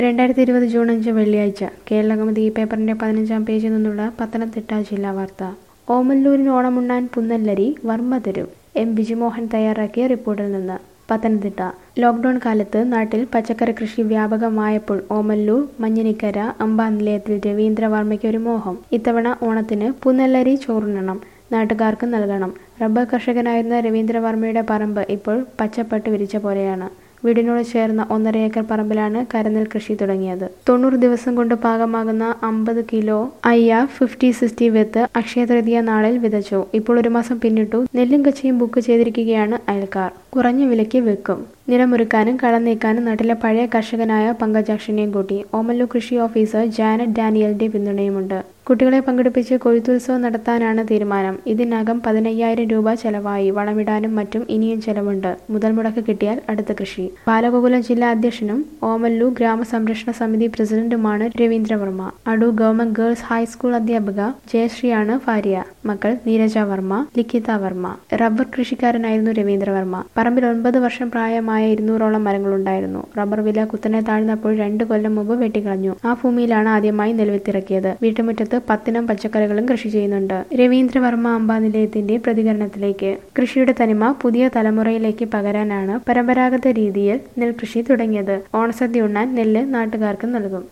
രണ്ടായിരത്തി ഇരുപത് ജൂൺ അഞ്ച് വെള്ളിയാഴ്ച കേരളകൗമുദി ഈ പേപ്പറിന്റെ പതിനഞ്ചാം പേജിൽ നിന്നുള്ള പത്തനംതിട്ട ജില്ലാ വാർത്ത ഓമല്ലൂരിന് ഓണമുണ്ണാൻ പുന്നല്ലരി വർമ്മ തരും എം വിജിമോഹൻ തയ്യാറാക്കിയ റിപ്പോർട്ടിൽ നിന്ന് പത്തനംതിട്ട ലോക്ക്ഡൌൺ കാലത്ത് നാട്ടിൽ പച്ചക്കറി കൃഷി വ്യാപകമായപ്പോൾ ഓമല്ലൂർ മഞ്ഞനിക്കര അമ്പാനിലയത്തിൽ രവീന്ദ്രവർമ്മയ്ക്ക് ഒരു മോഹം ഇത്തവണ ഓണത്തിന് പുന്നല്ലരി ചോറുണ്ണണം നാട്ടുകാർക്ക് നൽകണം റബ്ബർ കർഷകനായിരുന്ന രവീന്ദ്രവർമ്മയുടെ പറമ്പ് ഇപ്പോൾ പച്ചപ്പട്ട് വിരിച്ച പോലെയാണ് വീടിനോട് ചേർന്ന ഒന്നര ഏക്കർ പറമ്പിലാണ് കരനെൽ കൃഷി തുടങ്ങിയത് തൊണ്ണൂറ് ദിവസം കൊണ്ട് പാകമാകുന്ന അമ്പത് കിലോ അയ്യ ഫിഫ്റ്റി സിക്സ്റ്റി വിത്ത് അക്ഷയ തൃതീയ നാളിൽ വിതച്ചു ഇപ്പോൾ ഒരു മാസം പിന്നിട്ടു നെല്ലും കച്ചിയും ബുക്ക് ചെയ്തിരിക്കുകയാണ് അയൽക്കാർ കുറഞ്ഞ വിലയ്ക്ക് വിൽക്കും നിലമൊരുക്കാനും കളം നീക്കാനും നാട്ടിലെ പഴയ കർഷകനായ പങ്കജാക്ഷനെയും കൂട്ടി ഓമല്ലൂർ കൃഷി ഓഫീസർ ജാനറ്റ് ഡാനിയലിന്റെ പിന്തുണയുമുണ്ട് കുട്ടികളെ പങ്കെടുപ്പിച്ച് കൊയ്ത്തുത്സവം നടത്താനാണ് തീരുമാനം ഇതിനകം പതിനയ്യായിരം രൂപ ചെലവായി വളമിടാനും മറ്റും ഇനിയും ചെലവുണ്ട് മുതൽ മുടക്ക് കിട്ടിയാൽ അടുത്ത കൃഷി ബാലഗോകുലം ജില്ലാ അധ്യക്ഷനും ഓമല്ലൂർ ഗ്രാമസംരക്ഷണ സമിതി പ്രസിഡന്റുമാണ് Ravindravarma Adoor government girls high school അധ്യാപിക ജയശ്രീയാണ് ഭാര്യ മക്കൾ നീരജ വർമ്മ ലിഖിത വർമ്മ റബ്ബർ കൃഷിക്കാരനായിരുന്നു രവീന്ദ്രവർമ്മ പറമ്പിൽ ഒൻപത് വർഷം പ്രായമായ ഇരുന്നൂറോളം മരങ്ങളുണ്ടായിരുന്നു റബ്ബർ വില കുത്തനെ താഴ്ന്നപ്പോൾ രണ്ട് കൊല്ലം മുമ്പ് വെട്ടിക്കളഞ്ഞു ആ ഭൂമിയിലാണ് ആദ്യമായി നെൽവിത്തിറക്കിയത് വീട്ടുമുറ്റത്ത് പത്തിനം പച്ചക്കറികളും കൃഷി ചെയ്യുന്നുണ്ട് രവീന്ദ്രവർമ്മ അമ്പാനിലയത്തിന്റെ പ്രതികരണത്തിലേക്ക് കൃഷിയുടെ തനിമ പുതിയ തലമുറയിലേക്ക് പകരാനാണ് പരമ്പരാഗത രീതിയിൽ നെൽകൃഷി തുടങ്ങിയത് ഓണസദ്യ ഉണ്ണാൻ നെല്ല് നാട്ടുകാർക്ക് നൽകും